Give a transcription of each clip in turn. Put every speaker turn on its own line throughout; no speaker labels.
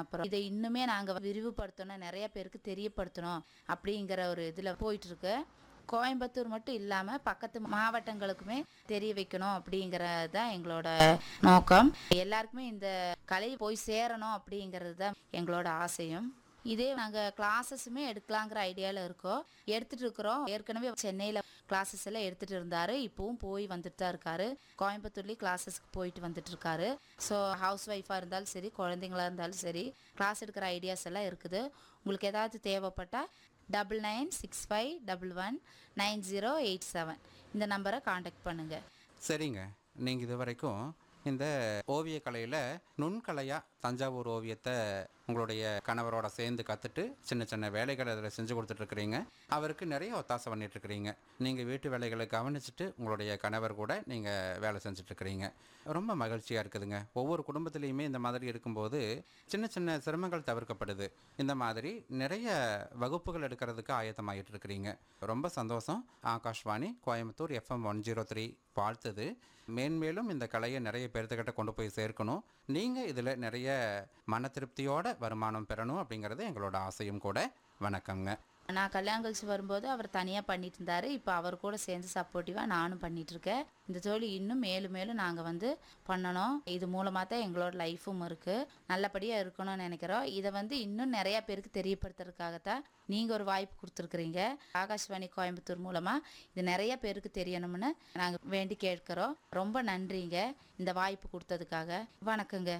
அப்புறம் இதை இன்னுமே நாங்கள் விரிவுபடுத்தணும் நிறைய பேருக்கு தெரியப்படுத்தணும் அப்படிங்கிற ஒரு இதில் போயிட்டு இருக்கு கோயம்புத்தூர் மட்டும் இல்லாமல் பக்கத்து மாவட்டங்களுக்குமே தெரிய வைக்கணும் அப்படிங்கிறது தான் எங்களோட நோக்கம் எல்லாருக்குமே இந்த கலை போய் சேரணும் அப்படிங்கிறது தான் எங்களோட ஆசையும் இதே நாங்கள் கிளாஸஸுமே எடுக்கலாங்கிற ஐடியாவில் இருக்கோம் எடுத்துட்டு இருக்கிறோம் ஏற்கனவே சென்னையில் கிளாஸஸ் எல்லாம் எடுத்துட்டு இருந்தாரு இப்போவும் போய் வந்துட்டு தான் இருக்காரு கோயம்புத்தூர்லேயும் கிளாஸஸ்க்கு போயிட்டு வந்துட்டு இருக்காரு ஸோ ஹவுஸ் ஒய்ஃபாக இருந்தாலும் சரி குழந்தைங்களா இருந்தாலும் சரி கிளாஸ் எடுக்கிற ஐடியாஸ் எல்லாம் இருக்குது உங்களுக்கு ஏதாவது தேவைப்பட்டால் double nine six five double one nine zero eight seven இந்த நம்பரை காண்டாக்ட் பண்ணுங்கள்
சரிங்க நீங்கள் இது வரைக்கும் இந்த ஓவிய கலையில் நுண்கலையாக தஞ்சாவூர் ஓவியத்தை உங்களுடைய கணவரோட சேர்ந்து கற்றுட்டு சின்ன சின்ன வேலைகளை அதில் செஞ்சு கொடுத்துட்ருக்குறீங்க அவருக்கு நிறைய ஒத்தாசை பண்ணிட்டுருக்கிறீங்க நீங்கள் வீட்டு வேலைகளை கவனிச்சுட்டு உங்களுடைய கணவர் கூட நீங்கள் வேலை செஞ்சுட்ருக்கிறீங்க ரொம்ப மகிழ்ச்சியாக இருக்குதுங்க ஒவ்வொரு குடும்பத்துலேயுமே இந்த மாதிரி இருக்கும்போது சின்ன சின்ன சிரமங்கள் தவிர்க்கப்படுது இந்த மாதிரி நிறைய வகுப்புகள் எடுக்கிறதுக்கு ஆயத்தமாகிட்டு இருக்கிறீங்க ரொம்ப சந்தோஷம் Akashvani Coimbatore FM one zero three வாழ்த்துது மேன்மேலும் இந்த கலையை நிறைய பேர்த்துக்கிட்ட கொண்டு போய் சேர்க்கணும் நீங்கள் இதில் நிறைய மன திருப்தியோட வருமானம் பெறணும் அப்படிங்கிறது எங்களோட ஆசையும் கூட வணக்கங்க
நான் கல்யாணம் கழிச்சு வரும்போது அவர் தனியாக பண்ணிட்டு இருந்தாரு இப்போ அவர் கூட சேர்ந்து சப்போர்ட்டிவாக நானும் பண்ணிட்டு இருக்கேன் இந்த தொழில் இன்னும் மேலும் மேலும் நாங்கள் வந்து பண்ணணும் இது மூலமாக தான் எங்களோட லைஃபும் இருக்குது நல்லபடியாக இருக்கணும்னு நினைக்கிறோம் இதை வந்து இன்னும் நிறையா பேருக்கு தெரியப்படுத்துறதுக்காகத்தான் நீங்கள் ஒரு வாய்ப்பு கொடுத்துருக்குறீங்க ஆகாஷ்வாணி கோயம்புத்தூர் மூலமாக இது நிறைய பேருக்கு தெரியணும்னு நாங்கள் வேண்டி கேட்குறோம் ரொம்ப நன்றிங்க இந்த வாய்ப்பு கொடுத்ததுக்காக வணக்கங்க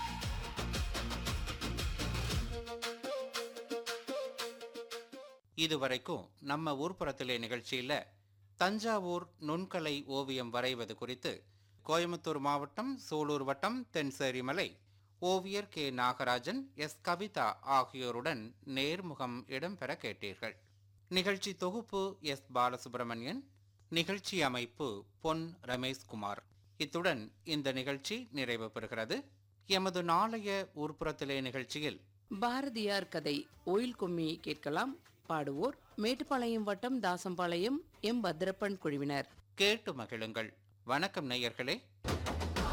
இதுவரைக்கும் நம்ம ஊர்ப்புறத்திலே நிகழ்ச்சியில் தஞ்சாவூர் நுண்கலை ஓவியம் வரைவது குறித்து கோயம்புத்தூர் மாவட்டம் சூலூர் வட்டம் தென்சேரிமலை ஓவியர் கே நாகராஜன் எஸ் கவிதா ஆகியோருடன் நேர்முகம் இடம்பெற கேட்டீர்கள் நிகழ்ச்சி தொகுப்பு எஸ் பாலசுப்ரமணியன் நிகழ்ச்சி அமைப்பு பொன் ரமேஷ்குமார் இத்துடன் இந்த நிகழ்ச்சி நிறைவு பெறுகிறது எமது நாளைய ஊர்ப்புறத்திலே நிகழ்ச்சியில்
பாரதியார் கதை ஒயில் கும்மி கேட்கலாம் பாடுவோர் மேட்டுப்பாளையம் வட்டம் தாசம்பாளையம் எம் பத்ரப்பன் குழுவினர்
கேட்டு மகிழுங்கள் வணக்கம் நேயர்களே